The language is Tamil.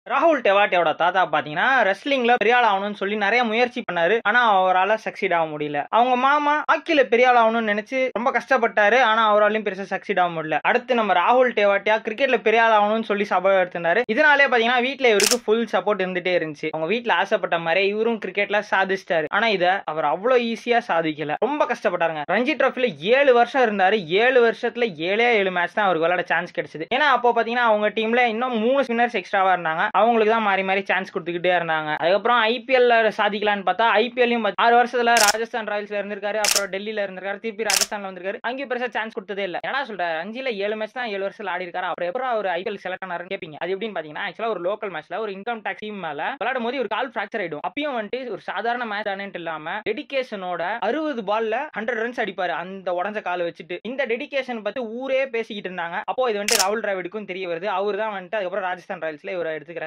ராகுல் டெவாட்டியோட தாத்தா பாத்தீங்கன்னா ரெஸ்லிங்ல பெரிய ஆள் ஆகணும்னு சொல்லி நிறைய முயற்சி பண்ணாரு ஆனா அவரால சக்சீட் ஆக முடியல அவங்க மாமா ஹாக்கில பெரிய ஆள் ஆகணும்னு நினைச்சு ரொம்ப கஷ்டப்பட்டாரு ஆனா அவராலையும் பெருசா சக்சீட் ஆக முடியல அடுத்து நம்ம ராகுல் டெவாட்டியா கிரிக்கெட்ல பெரிய ஆள் ஆகணும்னு சொல்லி சபை எடுத்திருந்தாரு இதனாலே பாத்தீங்கன்னா வீட்ல இவருக்கு ஃபுல் சப்போர்ட் இருந்துட்டே இருந்துச்சு அவங்க வீட்ல ஆசைப்பட்ட மாதிரி இவரும் கிரிக்கெட்ல சாதிச்சிட்டாரு ஆனா இத அவர் அவ்வளவு ஈஸியா சாதிக்கல ரொம்ப கஷ்டப்பட்டாருங்க ரஞ்சி ட்ரோஃபில ஏழு வருஷம் இருந்தாரு ஏழு வருஷத்துல ஏழே ஏழு மேட்ச் தான் அவருக்கு விளையாட சான்ஸ் கிடைச்சது ஏன்னா அப்போ பாத்தீங்கன்னா அவங்க டீம்ல இன்னும் மூணு ஸ்பின்னர்ஸ் எக்ஸ்ட்ராவா இருந்தாங்க அவங்களுக்கு தான் மாறி மாறி சான்ஸ் கொடுத்துக்கிட்டே இருந்தாங்க அதுக்கப்புறம் ஐபிஎல்ல சாதிக்கலாம்னு பார்த்தா ஐபிஎல்லையும் ஆறு வருஷத்துல ராஜஸ்தான் ராயல்ஸ்ல இருந்திருக்காரு அப்புறம் டெல்லியில இருந்திருக்காரு திருப்பி ராஜஸ்தான்ல வந்திருக்காரு அங்கேயும் பெருசா சான்ஸ் கொடுத்ததே இல்ல ஏன்னா சொல்றாரு அஞ்சுல ஏழு மேட்ச் தான் ஏழு வருஷத்துல ஆடி இருக்காரு அப்புறம் எப்பறம் அவர் ஐபிஎல் செலக்ட் ஆனாருன்னு கேப்பீங்க அது எப்படின்னு பாத்தீங்கன்னா ஆக்சுவலா ஒரு லோக்கல் மேட்ச்ல ஒரு இன்கம் டாக்ஸ் டீம் மேல விளையாடும் போது ஒரு கால் ஃபிராக்சர் ஆயிடும் அப்பயும் வந்துட்டு ஒரு சாதாரண மேட்ச் தானேன்ட்டு இல்லாம டெடிகேஷனோட அறுபது பால்ல ஹண்ட்ரட் ரன்ஸ் அடிப்பாரு அந்த உடஞ்ச காலை வச்சுட்டு இந்த டெடிகேஷன் பத்தி ஊரே பேசிக்கிட்டு இருந்தாங்க அப்போ இது வந்துட்டு ராகுல் டிராவிடுக்கும் தெரிய வருது அவர் தான் வந்துட்டு அதுக்கப்புறம் ராஜஸ்தான் ராயல்ஸ்ல இவரை எடுத்துக்கிறாரு